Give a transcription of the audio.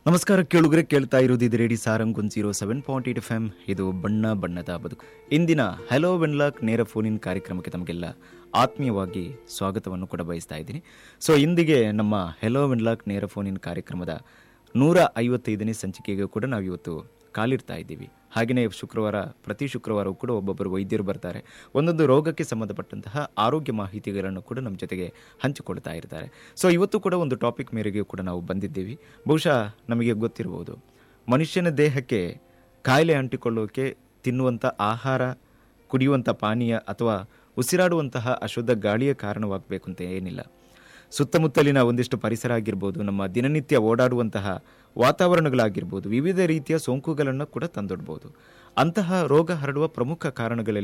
ನಮಸ್ಕಾರ ಕೇಳುಗರೆ ಕೇಳ್ತಾ ಇರೋದು ಇದು radio Sarang one zero seven point eight F M ಇದು ಬಣ್ಣ ಬಣ್ಣದ ಬದುಕು ಇಂದಿನ ಹಲೋ ವೆನ್ಲಾಕ್ ನೇರ ಫೋನಿನ್ ಕಾರ್ಯಕ್ರಮಕ್ಕೆ ತಮಗೆಲ್ಲ ಆತ್ಮೀಯವಾಗಿ ಸ್ವಾಗತವನ್ನು ಕೂಡ ಬಯಸ್ತಾ ಇದ್ದೀನಿ ಸೊ ಇಂದಿಗೆ ನಮ್ಮ ಹೆಲೋ ವೆನ್ಲಾಕ್ ನೇರ ಫೋನಿನ್ ಕಾರ್ಯಕ್ರಮದ ನೂರ ಐವತ್ತೈದನೇ ಸಂಚಿಕೆಗೆ ಕೂಡ ನಾವು ಇವತ್ತು ಕಾಲಿಡ್ತಾ ಇದ್ದೀವಿ ಹಾಗೆಯೇ ಶುಕ್ರವಾರ ಪ್ರತಿ ಶುಕ್ರವಾರವೂ ಕೂಡ ಒಬ್ಬೊಬ್ಬರು ವೈದ್ಯರು ಬರ್ತಾರೆ ಒಂದೊಂದು ರೋಗಕ್ಕೆ ಸಂಬಂಧಪಟ್ಟಂತಹ ಆರೋಗ್ಯ ಮಾಹಿತಿಗಳನ್ನು ಕೂಡ ನಮ್ಮ ಜೊತೆಗೆ ಹಂಚಿಕೊಳ್ತಾ ಇರ್ತಾರೆ ಸೊ ಇವತ್ತು ಕೂಡ ಒಂದು ಟಾಪಿಕ್ ಮೇರೆಗೆ ಕೂಡ ನಾವು ಬಂದಿದ್ದೀವಿ ಬಹುಶಃ ನಮಗೆ ಗೊತ್ತಿರಬಹುದು ಮನುಷ್ಯನ ದೇಹಕ್ಕೆ ಕಾಯಿಲೆ ಅಂಟಿಕೊಳ್ಳೋಕೆ ತಿನ್ನುವಂಥ ಆಹಾರ ಕುಡಿಯುವಂಥ ಪಾನೀಯ ಅಥವಾ ಉಸಿರಾಡುವಂತಹ ಅಶುದ್ಧ ಗಾಳಿಯ ಕಾರಣವಾಗಬೇಕು ಅಂತ ಏನಿಲ್ಲ ಸುತ್ತಮುತ್ತಲಿನ ಒಂದಿಷ್ಟು ಪರಿಸರ ಆಗಿರ್ಬೋದು ನಮ್ಮ ದಿನನಿತ್ಯ ಓಡಾಡುವಂತಹ ವಾತಾವರಣಗಳಾಗಿರ್ಬೋದು ವಿವಿಧ ರೀತಿಯ ಸೋಂಕುಗಳನ್ನು ಕೂಡ ತಂದೊಡ್ಬೋದು ಅಂತಹ ರೋಗ ಹರಡುವ ಪ್ರಮುಖ ಕಾರಣಗಳಲ್ಲಿ